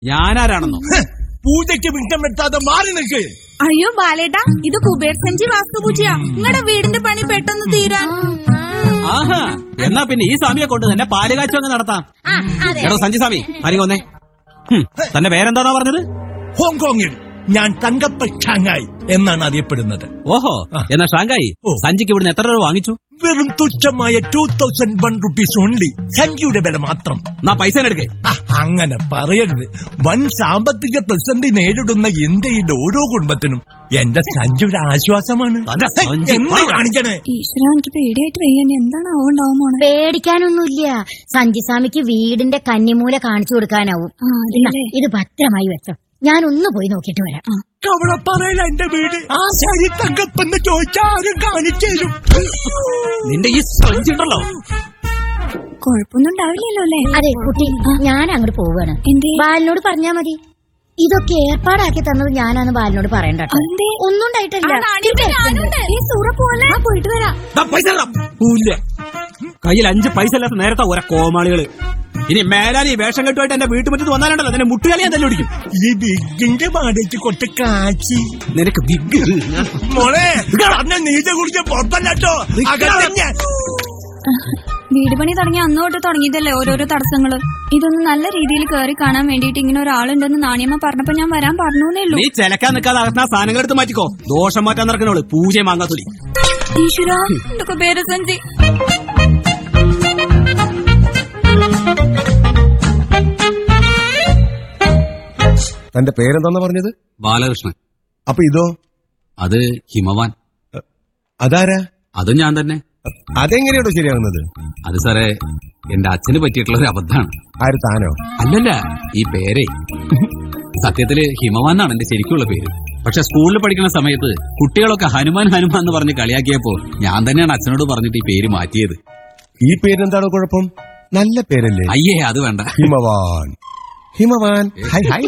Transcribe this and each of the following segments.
ഞാനാരാണെന്നോ പൂജയ്ക്ക് മിട്ടം വെട്ടാതെ മാറി നിൽക്ക് അയ്യോ ബാലേട്ടാ ഇത് കുബേർ സഞ്ചി വാസ്തുപൂജയാ നിങ്ങളുടെ വീടിന്റെ പണി പെട്ടെന്ന് തീരാൻ ആഹാ എന്നാ പിന്നെ ഈ സ്വാമിയെ കൊണ്ട് തന്നെ പാലുകാച്ചു അങ്ങ് നടത്താം എടോ സഞ്ജി സ്വാമി ആരെങ്കിലും വന്നേ ഹും, തന്റെ പേരെന്താണോ പറഞ്ഞത് ഹോങ്കോങ്ങിൽ ഞാൻ തങ്കപ്പ ഷാങ്ങായി എന്നാണ് അറിയപ്പെടുന്നത് ഓഹോ എന്നാ ഷാങ്കായി ഓ. സഞ്ജിക്ക് ഇവിടുന്ന് എത്ര രൂപ വാങ്ങിച്ചു വെറും തുച്ഛമായ two thousand one rupees only സംഖ്യയുടെ വില മാത്രം നാ പൈസ എടുക്കേ ആ, അങ്ങനെ പറയരുത് വൻ സാമ്പത്തിക പ്രതിസന്ധി നേരിടുന്ന ഇന്ത്യയിലെ ഓരോ കുടുംബത്തിനും എന്റെ സഞ്ജയുടെ ആശ്വാസമാണ് അതെ, സഞ്ജു. എന്ത് കാണിക്കണേ ഈശ്വര എനിക്ക് പേടിയായിട്ട് വയ്യ ഇനി എന്താണ് ആവുണ്ടാവും മോളെ പേടിക്കാനൊന്നുമില്ല സഞ്ജിസ്വാമിക്ക് വീടിന്റെ കന്നിമൂല കാണിച്ചു കൊടുക്കാനാവും ആ, ഇന്നാ, അതല്ലേ? ഇത് ഭദ്രമായി വെച്ചോ ഞാൻ ഒന്ന് പോയി നോക്കിയിട്ട് വരാം കവളപ്പാറയില എന്റെ വീട് ആ ശരി തങ്കപ്പെന്ന് ചോദിച്ചാൽ ആരും കാണിച്ചു തരും നിന്റെ ഈ സഞ്ജി ഉണ്ടല്ലോ കുഴപ്പമൊന്നും ഉണ്ടാവില്ലല്ലോ അല്ലേ അതെ കുട്ടി ഞാൻ അങ്ങോട്ട് പോവാണ് എന്തേ ബാലിനോട് പറഞ്ഞാ മതി ഇതൊക്കെ ഏർപ്പാടാക്കി തന്നത് ഞാനാന്ന് ബാലിനോട് പറയണ്ട കേട്ടോ. അതെന്തേ? ഒന്നും ഉണ്ടായിട്ടില്ല ഈ സൂറ പോലെ പോയിട്ട് വരാം ദാ പൈസ തരാം. ഊല്ല. കയ്യിൽ അഞ്ച് പൈസ ഇല്ലാത്ത നേരത്തെ ഒരേ കോമാളികള് ഇനി മേലാൽ ഈ വേഷം കെട്ടുമായിട്ട് എന്റെ വീട്ടുമുറ്റത്ത് വന്നാലുണ്ടല്ലോ നിന്നെ മുട്ടുകളി ഞാൻ തന്നെ പിടിക്കും ഈ ബിഗിന്റെ വാടകയ്ക്ക് കുറച്ച് കാച്ചി നിനക്ക് വിഗ് മോളെ പറഞ്ഞ നീച്ച കുടിച്ച പുറത്തല്ലോ വീട് പണി തുടങ്ങി അന്ന് തൊട്ട് തുടങ്ങിയതല്ലേ ഓരോരോ തടസ്സങ്ങള് ഇതൊന്ന് നല്ല രീതിയിൽ കയറി കാണാൻ വേണ്ടിയിട്ട് ഇങ്ങനെ ഒരാളുണ്ടെന്ന് നാണിയമ്മ പറഞ്ഞപ്പോ ഞാൻ വരാൻ പറഞ്ഞേ ഉള്ളൂ നീ ചിലക്കാൻ നിൽക്കാതെ അകത്തുന്ന സാധനങ്ങൾ എടുത്ത് മാറ്റിക്കോ ദോഷം മാറ്റാൻ നടക്കണോള് പൂജയും വാങ്ങാത്തൊലി ഈശ്വര എന്തൊക്കെ പേര് സഞ്ചി തന്റെ പേരെന്താന്നാ പറഞ്ഞത് ബാലകൃഷ്ണൻ അപ്പൊ ഇതോ അത് ഹിമവാൻ അതാരാ അതും ഞാൻ തന്നെ അതെങ്ങനെയാണോ ശരിയാകുന്നത് അത് സാറേ എന്റെ അച്ഛന് പറ്റിയിട്ടുള്ള ഒരു അബദ്ധാണ് ആര് താനോ അല്ലല്ല ഈ പേരേ സത്യത്തില് ഹിമവാൻ എന്നാണ് എന്റെ ശരിക്കുള്ള പേര് പക്ഷെ സ്കൂളിൽ പഠിക്കുന്ന സമയത്ത് കുട്ടികളൊക്കെ ഹനുമാൻ ഹനുമാൻ എന്ന് പറഞ്ഞ് കളിയാക്കിയപ്പോ ഞാൻ തന്നെയാണ് അച്ഛനോട് പറഞ്ഞിട്ട് ഈ പേര് മാറ്റിയത് ഈ പേരെന്താണോ കുഴപ്പം നല്ല പേരല്ലേ അയ്യേ അത് വേണ്ട ഹിമവാൻ ഹിമവാൻ ഹൈ ഹൈ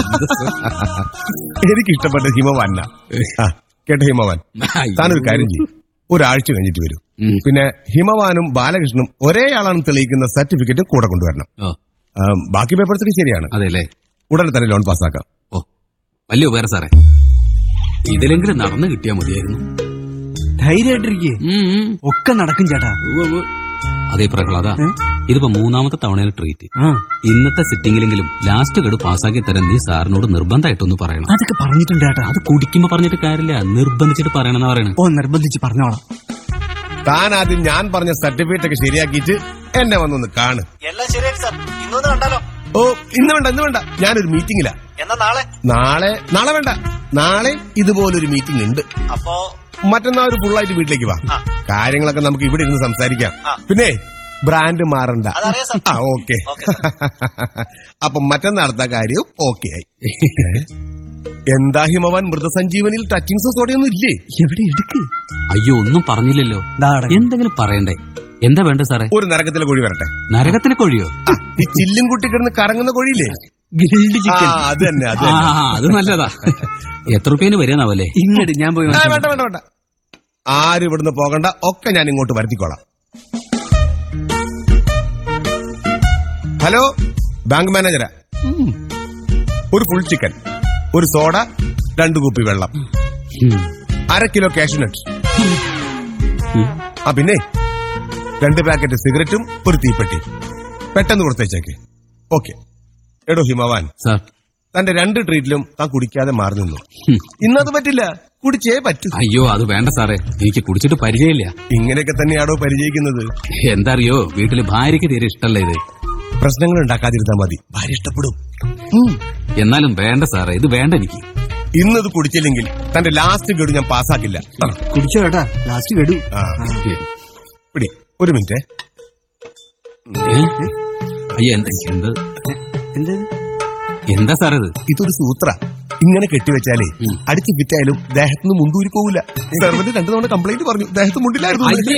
എനിക്ക് ഇഷ്ടപ്പെട്ട ഹിമവാൻ കേട്ടോ ഹിമവാൻ താനൊരു കാര്യം ചെയ്യും ഒരാഴ്ച കഴിഞ്ഞിട്ട് വരും ഉം. പിന്നെ ഹിമവാനും ബാലകൃഷ്ണനും ഒരേ ആളാണെന്ന് തെളിയിക്കുന്ന സർട്ടിഫിക്കറ്റ് കൂടെ കൊണ്ടുവരണം ഓ ആ, ബാക്കി പേപ്പർസ് ഒക്കെ ശരിയാണ് അതെല്ലേ ഉടനെ തന്നെ ലോൺ പാസ്സാക്കാം ഓ വലിയ ഉപകാരം സാറേ ഇതിലെങ്കിലും നടന്നു കിട്ടിയാ മതിയായിരുന്നു ധൈര്യമായിട്ടിരിക്കേ ഉം, ഉം. ഒക്കെ നടക്കും ചേട്ടാ ഉവ്വ് ഉവ്വ്. അതേ പ്രഹ്ലാദ ഇതിപ്പോ മൂന്നാമത്തെ തവണയാണ് ട്രീറ്റ് ആ ഇന്നത്തെ സിറ്റിംഗിലെങ്കിലും ലാസ്റ്റ് ഗഡു പാസ്സാക്കി തരാൻ നീ സാറിനോട് നിർബന്ധമായിട്ടൊന്ന് പറയണം അതൊക്കെ പറഞ്ഞിട്ടുണ്ട് ചേട്ടാ അത് കുടിക്കുമ്പോ പറഞ്ഞിട്ട് കാര്യമില്ല നിർബന്ധിച്ചിട്ട് പറയണമെന്ന് പറയണേ ഓ നിർബന്ധിച്ച് പറഞ്ഞോളാം താൻ ആദ്യം ഞാൻ പറഞ്ഞ സർട്ടിഫിക്കറ്റ് ഒക്കെ ശരിയാക്കിയിട്ട് എന്നെ വന്നൊന്ന് കാണ് എല്ലാം ശരിയാക്കി സാർ ഇന്നൊന്ന് കണ്ടാലോ ഓ ഇന്ന് വേണ്ട ഇന്ന് വേണ്ട ഞാനൊരു മീറ്റിംഗിലാ എന്നാ നാളെ നാളെ നാളെ വേണ്ട നാളെ ഇതുപോലൊരു മീറ്റിംഗ് ഉണ്ട് അപ്പോ മറ്റന്നാൾ ഒരു ഫുള്ളായിട്ട് വീട്ടിലേക്ക് വാ ആ. കാര്യങ്ങളൊക്കെ നമുക്ക് ഇവിടെ ഇരുന്ന് സംസാരിക്കാം ആ. പിന്നെ ബ്രാൻഡ് മാറണ്ട അതറിയാം സാർ. ആ ഓക്കെ ഓക്കെ. അപ്പൊ മറ്റന്നാളത്തെ കാര്യം ഓക്കെ ആയി എന്താ ഹിമവാൻ മൃതസഞ്ജീവനിൽ ടച്ചിങ് സോഡയൊന്നും ഇല്ലേ എവിടെ എടുക്ക് അയ്യോ ഒന്നും പറഞ്ഞില്ലല്ലോ ദാ അടങ്ങ്. എന്തെങ്കിലും പറയണ്ടേ എന്താ വേണ്ട സാറേ ഒരു നരകത്തിലെ കോഴി വരട്ടെ നരകത്തിലെ കോഴിയോ ആ, ഈ ചില്ലും കുട്ടി കിടന്ന് കറങ്ങുന്ന കോഴിയില്ലേ ഗ്രിൽഡ് ആ ചിക്കൻ അത് തന്നെ അത് ആ തന്നെ അത് നല്ലതാ എത്ര റുപ്യന് വരികയെന്നാവല്ലേ ഇങ്ങോട്ട് ഞാൻ പോയി ആ, വാങ്ങിച്ചോളാം. വേണ്ട വേണ്ട വേണ്ട ആരും ഇവിടുന്ന് പോകണ്ട ഒക്കെ ഞാൻ ഇങ്ങോട്ട് വരുത്തിക്കോളാം ഹലോ ബാങ്ക് മാനേജരാ ഒരു ഫുൾ ചിക്കൻ ഒരു സോഡ രണ്ട് കുപ്പി വെള്ളം അര കിലോ കാഷ്യൂനട്ട് ആ പിന്നെ രണ്ട് പാക്കറ്റ് സിഗരറ്റും ഒരു തീപ്പെട്ടി പെട്ടെന്ന് കൊടുത്തേച്ചേക്ക് ഓക്കെ എടോ ഹിമവാൻ സാർ തന്റെ രണ്ട് ട്രീറ്റിലും താൻ കുടിക്കാതെ മാറി നിന്നു ഹും. ഇന്നത് പറ്റില്ല കുടിച്ചേ പറ്റൂ അയ്യോ അത് വേണ്ട സാറേ എനിക്ക് കുടിച്ചിട്ട് പരിചയമില്ല ഇങ്ങനെയൊക്കെ തന്നെയാണോ പരിചയിക്കുന്നത് എന്താ അറിയോ വീട്ടില് ഭാര്യയ്ക്ക് തീരെ ഇഷ്ടമല്ല ഇത് പ്രശ്നങ്ങൾ ഉണ്ടാക്കാതിരുന്നാ മതി ഭാര്യ ഇഷ്ടപ്പെടും എന്നാലും വേണ്ട സാറേ ഇത് വേണ്ട എനിക്ക് ഇന്നത് കുടിച്ചില്ലെങ്കിൽ തന്റെ ലാസ്റ്റ് ഗഡു ഞാൻ പാസ്സാക്കില്ല ആ, കുടിച്ചോ ചേട്ടാ ലാസ്റ്റ് കെടു ആ. പിടി ഒരു മിനിറ്റ് ഏ? അയ്യോ എന്താ എന്ത് എന്താ എന്താ സാർ ഇത് ഇതൊരു സൂത്ര ഇങ്ങനെ കെട്ടിവെച്ചാലേ ഉം. അടിച്ച് ഫിറ്റായാലും ദേഹത്തുനിന്ന് മുണ്ടൂരി പോവില്ല സെർവന്റ് രണ്ടു തവണ കംപ്ലൈന്റ് പറഞ്ഞു ദേഹത്ത് മുണ്ടില്ലായിരുന്നു അയ്യേ.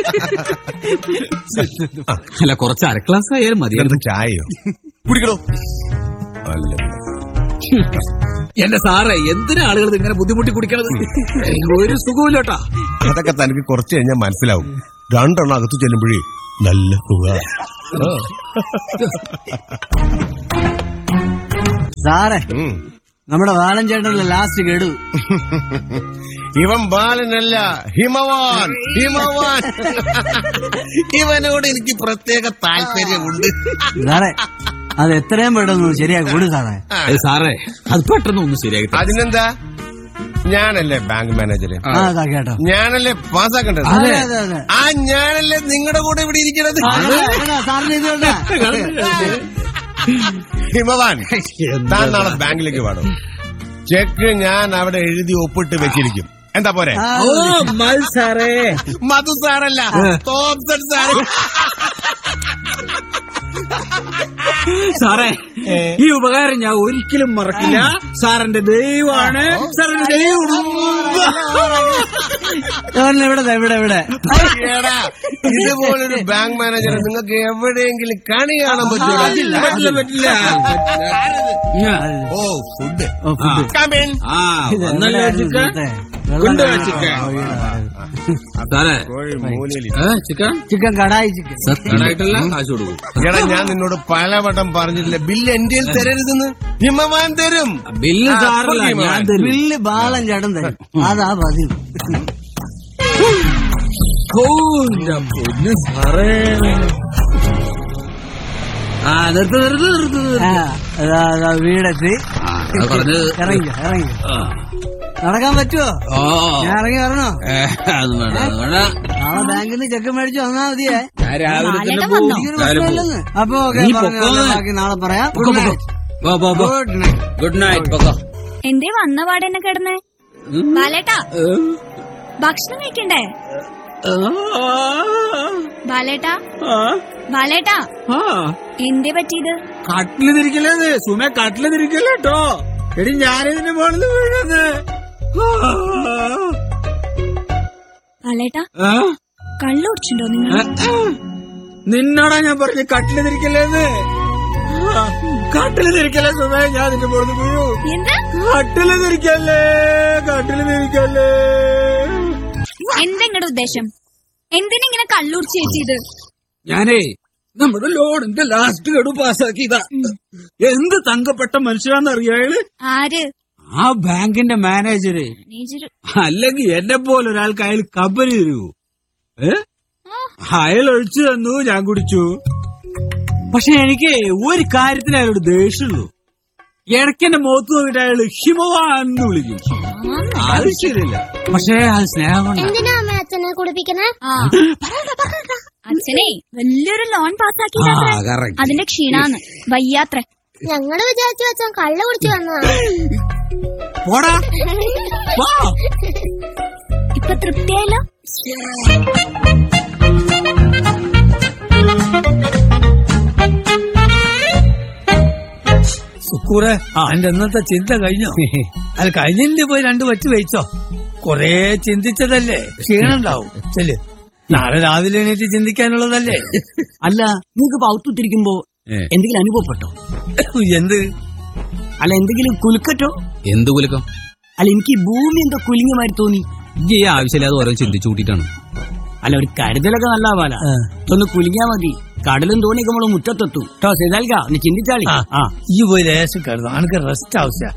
അല്ല കുറച്ച് അരക്ലാസ് ആയാലും മതി ഇതെന്താ ചായയോ കുടിക്കണോ അല്ല എന്റെ സാറേ എന്തിനാ ആളുകൾ ഇങ്ങനെ ബുദ്ധിമുട്ടി കുടിക്കണത് ഒരു സുഖമില്ലോട്ടാ അതൊക്കെ തനിക്ക് കുറച്ച് കഴിഞ്ഞാൽ മനസ്സിലാവും രണ്ടെണ്ണം അകത്ത് ചെല്ലുമ്പോഴേ നല്ല സുഖ സാറേ ഉം. നമ്മുടെ ബാലൻ ചേട്ടനല്ലേ ലാസ്റ്റ് ഗഡു ഇവൻ ബാലനല്ല ഹിമവാൻ ഹിമവാൻ ഇവനോട് എനിക്ക് പ്രത്യേക താല്പര്യമുണ്ട് സാറേ അത് എത്രയും പെട്ടെന്ന് ശരിയാക്കി കൊടു സാറേ ഏ, സാറേ അത് പെട്ടെന്ന് ഒന്ന് ശരിയാക്കി തരാം. അതിനെന്താ ഞാനല്ലേ ബാങ്ക് മാനേജര് ആ അതാ കേട്ടോ ഞാനല്ലേ പാസ്സാക്കേണ്ടത് അതെ അതെ അതെ ആ ഞാനല്ലേ നിങ്ങളുടെ കൂടെ ഇവിടെ ഇരിക്കണത് എടാ, സാറിന് ഇത് വേണ്ട ഹിമവാൻ താൻ നാളെ ബാങ്കിലേക്ക് പാടും ചെക്ക് ഞാൻ അവിടെ എഴുതി ഒപ്പിട്ട് വെച്ചിരിക്കും എന്താ പോരെ ആ, മധു സാറല്ല തോംസൺ സാറ് സാറേ ഈ ഉപകാരം ഞാൻ ഒരിക്കലും മറക്കില്ല സാറിന്റെ ദൈവമാണ് സാറിന്റെ ദൈവം സാറിന് ഇവിടെ ദേ, ഇവിടെ ഇവിടെ എടാ ഇതുപോലൊരു ബാങ്ക് മാനേജർ നിങ്ങൾക്ക് എവിടെയെങ്കിലും കണി കാണാൻ പറ്റൂല പറ്റില്ല പറ്റില്ല ഓ ഫുഡ് ഓ, ഫുഡ്. കമിൻ ആ ഇത് വന്നല്ലോ എവിടെയായിരുന്നു ചിക്കൻ ഇന്നത്തെ? കൊണ്ട് വെള്ളം ചിക്കൻ ആ, വീടാ. സാറേ കോഴി മൂലയിൽ ഏ, ചിക്കൻ ചിക്കൻ കടായി ചിക്കൻ സത്യമായിട്ടല്ല കാശ് കൊടുക്കും എടാ ഞാൻ നിന്നോട് പലവട്ടം പറഞ്ഞിട്ടില്ല ബില്ല് എന്റെ തരരുതെന്ന് ഹിമവാൻ തരും ബില്ല് ആ, സാറില്ല ഓക്കേ, ഞാൻ മാം. തരും ബില്ല് ബാലൻ ചേട്ടൻ തരും അതാ പതിവ് ഓ, എൻ്റെ പൊന്ന് സാറേ ആ നിർത്ത് നിർത്ത് നിർത്ത് നിർത്ത്. ആ, അതാ അതാ വീടെത്തി ആ, അത് പറഞ്ഞത് ഇറങ്ങി ഇറങ്ങി ആ. നടക്കാൻ പറ്റുവോ ഓ ഞാൻ ഇറങ്ങി വരണോ ഏ, അത് വേണ്ട അത് വേണ്ട നാളെ ബാങ്കിൽ നിന്ന് ചെക്ക് മേടിച്ചു വന്നാ മതിയേ ഞാൻ രാവിലെ തന്നെ നാളെ പോവും. വന്നോ? എനിക്കൊരു രാവിലെ പോവും. പ്രശ്നമില്ലെന്ന് അപ്പൊ ഓക്കെ നീ പറഞ്ഞോ, പൊക്കോ. ബാക്കി നാളെ പറയാം പൊക്കോ, പൊക്കോ. പോ, പോ, പോ. ഗുഡ് നൈറ്റ് ഗുഡ് നൈറ്റ് പൊക്കോ എന്തേ വന്ന പാടെന്നെ കിടന്നേ ബാലേട്ടാ ഭക്ഷണം കഴിക്കണ്ടേ ബാലേട്ടാ ബാലേട്ടാ എന്തേ പറ്റിയത് കട്ടില് തിരിക്കല്ലേ സുമ കട്ടില് തിരിക്കല്ലേ കേട്ടോ എടി ഞാനിതിന്റെ പോണെന്ന് വീഴുന്നത് ബാലേട്ടാ കള്ളു കുടിച്ചിട്ടുണ്ടോ നിങ്ങൾ നിന്നോടാ ഞാൻ പറഞ്ഞു കട്ടില് തിരിക്കല്ലേന്ന് കട്ടില് തിരിക്കല്ലേ സുമേ ഞാൻ നിന്റെ പോണെന്ന് വീഴൂ എന്താ കട്ടില് തിരിക്കല്ലേ കട്ടില് തിരിക്കല്ലേ എന്താ നിങ്ങളുടെ ഉദ്ദേശം എന്തിനിങ്ങനെ കള്ളുടിച്ച് ചേച്ചിയത് ഞാനേ നമ്മുടെ ലോണിന്റെ ലാസ്റ്റ് ഗഡു പാസ്സാക്കിയതാ എന്ത് തങ്കപ്പെട്ട മനുഷ്യരാന്നറിയാള് ആര് ആ ബാങ്കിന്റെ മാനേജര് മാനേജർ അല്ലെങ്കിൽ എന്നെ പോലെ ഒരാൾക്ക് അയാൾ കമ്പനി തരൂ ഏ അയാൾ ഒഴിച്ചു തന്നു ഞാൻ കുടിച്ചു പക്ഷെ എനിക്ക് ഒരു കാര്യത്തിന് അയാളോട് ദേഷ്യമുള്ളൂ ഇടയ്ക്ക് എന്റെ മുഖത്ത് നോക്കിയിട്ട് അയാള് ഹിമവാൻ എന്ന് വിളിക്കും അത് ശരിയല്ല പക്ഷേ അത് സ്നേഹം കൊണ്ടാ. എന്തിനാ അമ്മ അച്ഛനെ കുടിപ്പിക്കണേ ആ അച്ഛനെ വലിയൊരു ലോൺ ആ പാസ്സാക്കിയതാ correct. അതിന്റെ ക്ഷീണാന്ന് വയ്യാത്ര ഞങ്ങള് വിചാരിച്ചു അച്ഛൻ കള്ള കുടിച്ചു വന്നതാണ് പോടാ പോ. ഇപ്പൊ തൃപ്തിയായല്ലോ സുക്കൂറെ എന്റെ ഇന്നത്തെ ചിന്ത കഴിഞ്ഞോ അത് കഴിഞ്ഞിട്ട് പോയി രണ്ട് വച്ച് വെച്ചോ കൊറേ ചിന്തിച്ചതല്ലേ ക്ഷീണുണ്ടാവും ചെല് നാളെ രാവിലെ എണീറ്റ് ചിന്തിക്കാനുള്ളതല്ലേ അല്ല നിങ്ങൾക്ക് പൗത്തുത്തിരിക്കുമ്പോ ഏ. എന്തെങ്കിലും അനുഭവപ്പെട്ടോ എന്ത് അല്ല എന്തെങ്കിലും കുലുക്കറ്റോ എന്ത് കുലുക്കം അല്ല എനിക്ക് ഈ ഭൂമി എന്തോ കുലുങ്ങിയമാതിരി തോന്നി ഈ ആവശ്യമില്ലാതെ ഓരോ ചിന്തിച്ചു കൂട്ടിയിട്ടാണ് അല്ല ഒരു കരുതലൊക്കെ നല്ല പാല ഒന്ന് കുലുങ്ങിയാ മതി കടലും തോണിയൊക്കെ നമ്മള് മുറ്റത്തെത്തു കേട്ടോ ചെയ്താൽക്ക നീ ചിന്തിച്ചാളി ആ. ആ ഈ പോയി ലേശം കരുതാം എനിക്ക് റെസ്റ്റ് ആവശ്യ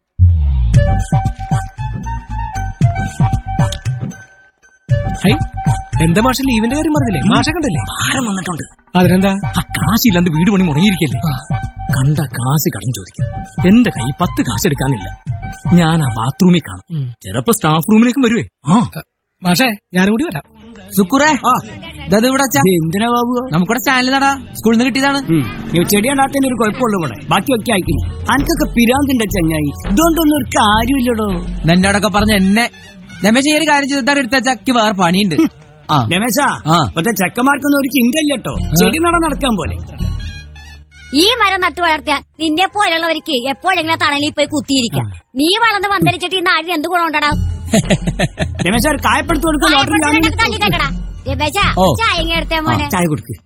എന്താ മാഷ ലീവിന്റെ കാര്യം പറഞ്ഞില്ലേ മാഷ കണ്ടല്ലേ ഭാരം വന്നിട്ടുണ്ട് അതിനെന്താ ആ കാശില്ലാണ്ട് വീട് പണി മുടങ്ങിയിരിക്കല്ലേ കണ്ട കാശ് കടം ചോദിക്കും എന്റെ കൈ പത്ത് കാശ് എടുക്കാനില്ല ഞാൻ ആ ബാത്റൂമിൽ കാണും ചിലപ്പോ സ്റ്റാഫ് റൂമിലേക്കും വരുവേ ആ മാഷേ ഞാനും കൂടി വരാം സുക്കുറേ ഇവിടെ എന്തിനാ ബാബു നമുക്കിവിടെ ചാനൽ നടാ സ്കൂളിൽ നിന്ന് കിട്ടിയതാണ് നീ ചെടി ഉണ്ടാത്തതിന് ഒരു കുഴപ്പമുള്ളൂ ഇവിടെ ബാക്കിയൊക്കെ അയക്കുന്നു അനക്കൊക്കെ പിരാന്തിന്റെ ചങ്ങായി ഇതുകൊണ്ടൊന്നും ഒരു കാര്യമില്ലടോ നിന്നോടൊക്കെ പറഞ്ഞ എന്നെ രമേശ് ഈ ഒരു കാര്യം ചെയ്താൽ എടുത്ത ചക്ക് വേറെ പണിയുണ്ട് ആ രമേശ ആ. മറ്റേ ചെക്കന്മാർക്കൊന്നും ഒരു ചിന്തയില്ലട്ടോ ചെടി നട നടക്കാൻ പോലെ ഈ മരം നട്ടു വളർത്തിയ നിന്നെ പോലുള്ളവർക്ക് എപ്പോഴെങ്കിലും തണലിൽ പോയി കുത്തിയിരിക്കാം നീ വളർന്ന് വന്തരിച്ചിട്ട് ഈ നാടിന് എന്ത് ഗുണമുണ്ടടാ രമേശ ഒരു കായപ്പെടുത്തു കൊടുക്കും ലോട്ടറി വാങ്ങി- തള്ളിട്ടേക്കടാ രമേശ ഓ. ചായ ഇങ്ങ് എടുത്തേ ആ, മോനെ ചായ കൊടുക്ക്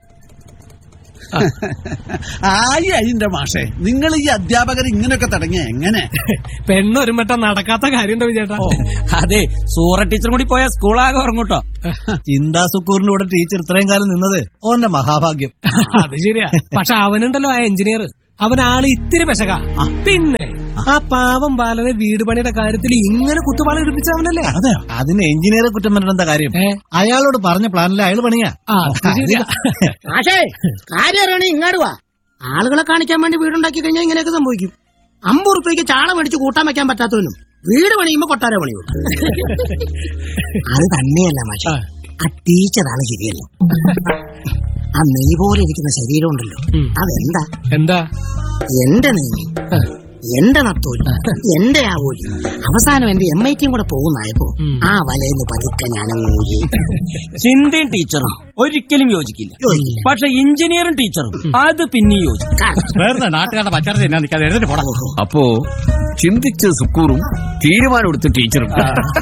ആയി അയിന്റെ മാഷേ നിങ്ങൾ ഈ അധ്യാപകർ ഇങ്ങനെയൊക്കെ തുടങ്ങിയ എങ്ങനെ പെണ്ണൊരുമട്ട നടക്കാത്ത കാര്യം വിചേട്ടാ അതെ സൂറ ടീച്ചർ കൂടി പോയ സ്കൂളാകെ ഉറങ്ങൂട്ടോ ചിന്താ സുക്കൂറിന്റെ കൂടെ ടീച്ചർ ഇത്രയും കാലം നിന്നത് ഓന്റെ മഹാഭാഗ്യം അത് ശരിയാ പക്ഷെ അവനുണ്ടല്ലോ ആ എഞ്ചിനീയർ അവൻ ആള് ഇത്തിരി പെശക പിന്നെ ആ പാവം ബാലനെ വീട് പണിയുടെ കാര്യത്തിൽ ഇങ്ങനെ കുത്തുപാള എടുപ്പിച്ചവനല്ലേ അതെ അതിന് എഞ്ചിനീയറെ കുറ്റം പറഞ്ഞ എന്താ കാര്യം അയാളോട് പറഞ്ഞ പ്ലാനിൽ അയാൾ പണിയാ ആ അത് ശരിയാ. പക്ഷേ കാര്യം അറിയണേ ഇങ്ങോട്ട് വാ ആളുകളെ കാണിക്കാൻ വേണ്ടി വീടുണ്ടാക്കി കഴിഞ്ഞാൽ ഇങ്ങനെയൊക്കെ സംഭവിക്കും അമ്പത് റുപ്യക്ക് ചാള മേടിച്ച് കൂട്ടാൻ വെക്കാൻ പറ്റാത്തവനും വീട് പണിയുമ്പോ കൊട്ടാര പണിയും അത് തന്നെയല്ല മാഷ ആ ടീച്ചറാണ് ശരിയല്ല ആ നെയ് പോലെ ഇരിക്കുന്ന ശരീരം ഉണ്ടല്ലോ അതെന്താ എന്താ എന്റെ നെയ്യ് എന്റെ നത്തോലി എന്റെ ആ ഓലി അവസാനം എന്റെ എം ഐ ടിയും കൂടെ പോകുന്നായപ്പോ ആ വലയെന്ന് പതുക്കെ ഞാനങ്ങ് ഊരി ചിന്തയും ടീച്ചറും ഒരിക്കലും യോജിക്കില്ല പക്ഷെ എഞ്ചിനീയറും ടീച്ചറും അത് പിന്നെ യോജിക്കും വെറുതെ നാട്ടുകാരുടെ പച്ചറ എന്നാ നിൽക്കാതെ എഴുതിട്ട് പോടാ അപ്പോ ചിന്തിച്ച് സുക്കൂറും തീരുമാനമെടുത്ത് ടീച്ചറും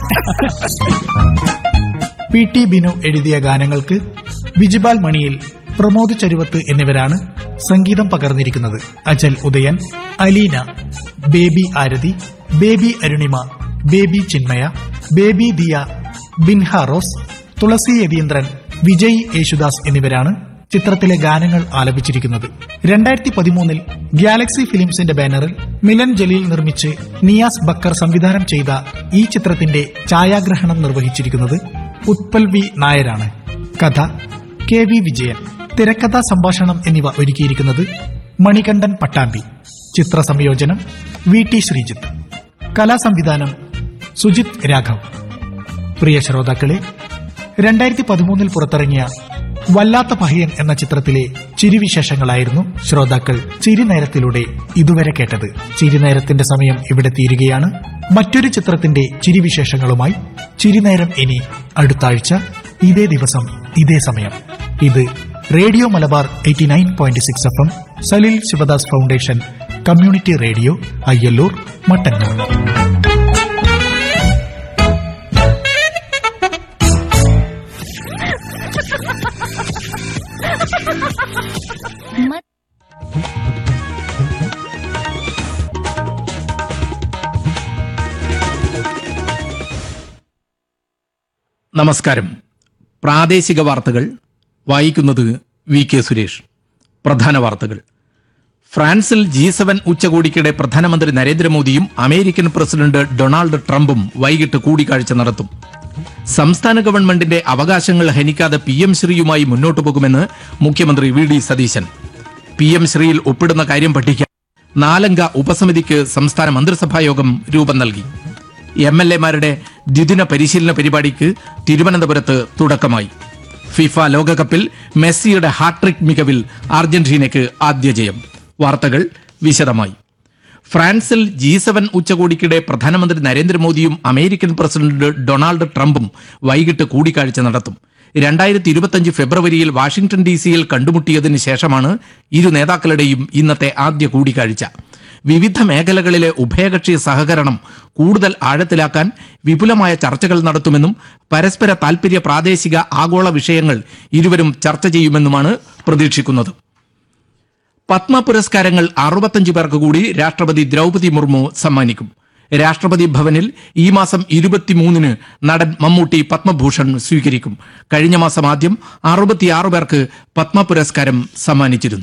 പി ടി ബിനു എഴുതിയ ഗാനങ്ങൾക്ക് ബിജിബാൽ മണിയിൽ പ്രമോദ് ചരുവത്ത് എന്നിവരാണ് സംഗീതം പകർന്നിരിക്കുന്നത് Ajal Udayan Aleena Baby Arathi Baby Arunima Baby Chinmaya Baby Diya Binha Rose Thulasi Yatheendran Vijay Yesudas എന്നിവരാണ് ചിത്രത്തിലെ ഗാനങ്ങൾ ആലപിച്ചിരിക്കുന്നത് രണ്ടായിരത്തി പതിമൂന്നിൽ ഗാലക്സി ഫിലിംസിന്റെ ബാനറിൽ മിലൻ ജലീൽ നിർമ്മിച്ച് നിയാസ് ബക്കർ സംവിധാനം ചെയ്ത ഈ ചിത്രത്തിന്റെ ഛായാഗ്രഹണം നിർവഹിച്ചിരിക്കുന്നത് ഉത്പൽ വി നായരാണ് കഥ കെ വി വിജയൻ തിരക്കഥാ സംഭാഷണം എന്നിവ ഒരുക്കിയിരിക്കുന്നത് മണികണ്ഠൻ പട്ടാമ്പി ചിത്ര സംയോജനം വി ടി ശ്രീജിത്ത് കലാസംവിധാനം സുജിത് രാഘവ് പ്രിയ ശ്രോതാക്കളെ രണ്ടായിരത്തി പതിമൂന്നിൽ പുറത്തിറങ്ങിയ വല്ലാത്ത പഹയൻ എന്ന ചിത്രത്തിലെ ചിരിവിശേഷങ്ങളായിരുന്നു ശ്രോതാക്കൾ ചിരിനേരത്തിലൂടെ ഇതുവരെ കേട്ടത് ചിരിനേരത്തിന്റെ സമയം ഇവിടെ തീരുകയാണ് മറ്റൊരു ചിത്രത്തിന്റെ ചിരിവിശേഷങ്ങളുമായി ചിരിനേരം ഇനി അടുത്ത ആഴ്ച ഇതേ ദിവസം ഇതേ സമയം ഇത് radio Malabar eighty nine point six F M Salil Sivadas foundation community radio Ayyallur Mattannur നമസ്കാരം പ്രാദേശിക വാർത്തകൾ വായിക്കുന്നത് വി കെ സുരേഷ് പ്രധാന വാർത്തകൾ ഫ്രാൻസിൽ ജി സെവൻ ഉച്ചകോടിക്കിടെ പ്രധാനമന്ത്രി നരേന്ദ്രമോദിയും അമേരിക്കൻ പ്രസിഡന്റ് ഡൊണാൾഡ് ട്രംപും വൈകിട്ട് കൂടിക്കാഴ്ച നടത്തും സംസ്ഥാന ഗവൺമെന്റിന്റെ അവകാശങ്ങൾ ഹനിക്കാതെ പി എം ശ്രീയുമായി മുന്നോട്ടു പോകുമെന്ന് മുഖ്യമന്ത്രി V D Satheesan P M ശ്രീയിൽ ഒപ്പിടുന്ന കാര്യം പഠിക്കാൻ നാലംഗ ഉപസമിതിക്ക് സംസ്ഥാന മന്ത്രിസഭാ യോഗം രൂപം നൽകി എം എൽ എമാരുടെ ദ്വിദിന പരിശീലന പരിപാടിക്ക് തിരുവനന്തപുരത്ത് തുടക്കമായി ഫിഫ ലോകകപ്പിൽ മെസ്സിയുടെ ഹാട്രിക് മികവിൽ അർജന്റീനയ്ക്ക് ആദ്യ ജയം വാർത്തകൾ വിശദമായി ഫ്രാൻസിൽ ജി സെവൻ ഉച്ചകോടിക്കിടെ പ്രധാനമന്ത്രി നരേന്ദ്രമോദിയും അമേരിക്കൻ പ്രസിഡന്റ് ഡൊണാൾഡ് ട്രംപും വൈകിട്ട് കൂടിക്കാഴ്ച നടത്തും രണ്ടായിരത്തി ഇരുപത്തിയഞ്ച് ഫെബ്രുവരിയിൽ വാഷിംഗ്ടൺ ഡി സിയിൽ കണ്ടുമുട്ടിയതിന് ശേഷമാണ് ഇരു നേതാക്കളുടെയും ഇന്നത്തെ ആദ്യ കൂടിക്കാഴ്ച വിവിധ മേഖലകളിലെ ഉഭയകക്ഷി സഹകരണം കൂടുതൽ ആഴത്തിലാക്കാൻ വിപുലമായ ചർച്ചകൾ നടത്തുമെന്നും പരസ്പര താൽപര്യ പ്രാദേശിക ആഗോള വിഷയങ്ങൾ ഇരുവരും ചർച്ച ചെയ്യുമെന്നുമാണ് പ്രതീക്ഷിക്കുന്നത് പത്മ പുരസ്കാരങ്ങൾ അറുപത്തഞ്ച് പേർക്ക് കൂടി രാഷ്ട്രപതി ദ്രൗപതി മുർമു സമ്മാനിക്കും രാഷ്ട്രപതി ഭവനിൽ ഈ മാസം ഇരുപത്തിമൂന്നിന് നടൻ മമ്മൂട്ടി പത്മഭൂഷൺ സ്വീകരിക്കും കഴിഞ്ഞ മാസം ആദ്യം അറുപത്തിയാറ് പേർക്ക് പത്മ പുരസ്കാരം സമ്മാനിച്ചിരുന്നു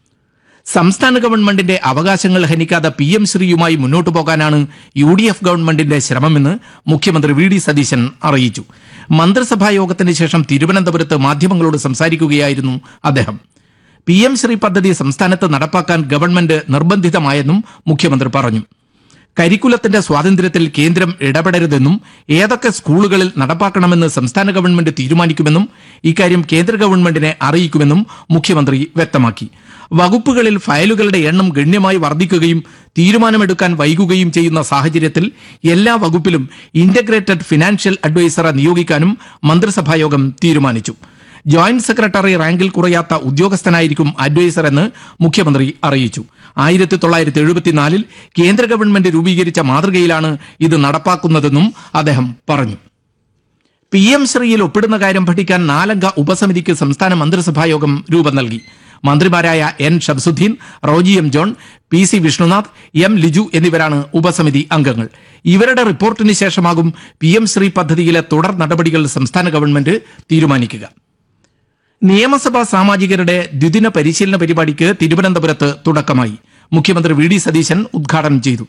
സംസ്ഥാന ഗവൺമെന്റിന്റെ അവകാശങ്ങൾ ഹനിക്കാതെ പി എം ശ്രീയുമായി മുന്നോട്ടു പോകാനാണ് യു ഡി എഫ് ഗവൺമെന്റിന്റെ ശ്രമമെന്ന് മുഖ്യമന്ത്രി വി ഡി സതീശൻ അറിയിച്ചു മന്ത്രിസഭാ യോഗത്തിന് ശേഷം തിരുവനന്തപുരത്ത് മാധ്യമങ്ങളോട് സംസാരിക്കുകയായിരുന്നു അദ്ദേഹം പി എം ശ്രീ പദ്ധതി സംസ്ഥാനത്ത് നടപ്പാക്കാൻ ഗവൺമെന്റ് നിർബന്ധിതമായെന്നും മുഖ്യമന്ത്രി പറഞ്ഞു കരിക്കുലത്തിന്റെ സ്വാതന്ത്ര്യത്തിൽ കേന്ദ്രം ഇടപെടരുതെന്നും ഏതൊക്കെ സ്കൂളുകളിൽ നടപ്പാക്കണമെന്ന് സംസ്ഥാന ഗവൺമെന്റ് തീരുമാനിക്കുമെന്നും ഇക്കാര്യം കേന്ദ്ര ഗവൺമെന്റിനെ അറിയിക്കുമെന്നും മുഖ്യമന്ത്രി വ്യക്തമാക്കി വകുപ്പുകളിൽ ഫയലുകളുടെ എണ്ണം ഗണ്യമായി വർദ്ധിക്കുകയും തീരുമാനമെടുക്കാൻ വൈകുകയും ചെയ്യുന്ന സാഹചര്യത്തിൽ എല്ലാ വകുപ്പിലും ഇന്റഗ്രേറ്റഡ് ഫിനാൻഷ്യൽ അഡ്വൈസറെ നിയോഗിക്കാനും മന്ത്രിസഭായോഗം തീരുമാനിച്ചു ജോയിന്റ് സെക്രട്ടറി റാങ്കിൽ കുറയാത്ത ഉദ്യോഗസ്ഥനായിരിക്കും അഡ്വൈസർ എന്ന് മുഖ്യമന്ത്രി അറിയിച്ചു ആയിരത്തി തൊള്ളായിരത്തി എഴുപത്തിനാലിൽ കേന്ദ്ര ഗവൺമെന്റ് രൂപീകരിച്ച മാതൃകയിലാണ് ഇത് നടപ്പാക്കുന്നതെന്നും അദ്ദേഹം പറഞ്ഞു പി എം ശ്രീയിൽ ഒപ്പിടുന്ന കാര്യം പഠിക്കാൻ നാലംഗ ഉപസമിതിക്ക് സംസ്ഥാന മന്ത്രിസഭായോഗം രൂപം നൽകി മന്ത്രിമാരായ N Shamsuddin Roji M John P C Vishnunath M Liju എന്നിവരാണ് ഉപസമിതി അംഗങ്ങൾ ഇവരുടെ റിപ്പോർട്ടിന് ശേഷമാകും പി എം ശ്രീ പദ്ധതിയിലെ തുടർ നടപടികൾ സംസ്ഥാന ഗവൺമെന്റ് തീരുമാനിക്കുക നിയമസഭാ സാമാജികരുടെ ദ്വിദിന പരിശീലന പരിപാടിക്ക് തിരുവനന്തപുരത്ത് തുടക്കമായി മുഖ്യമന്ത്രി വി ഡി സതീശൻ ഉദ്ഘാടനം ചെയ്തു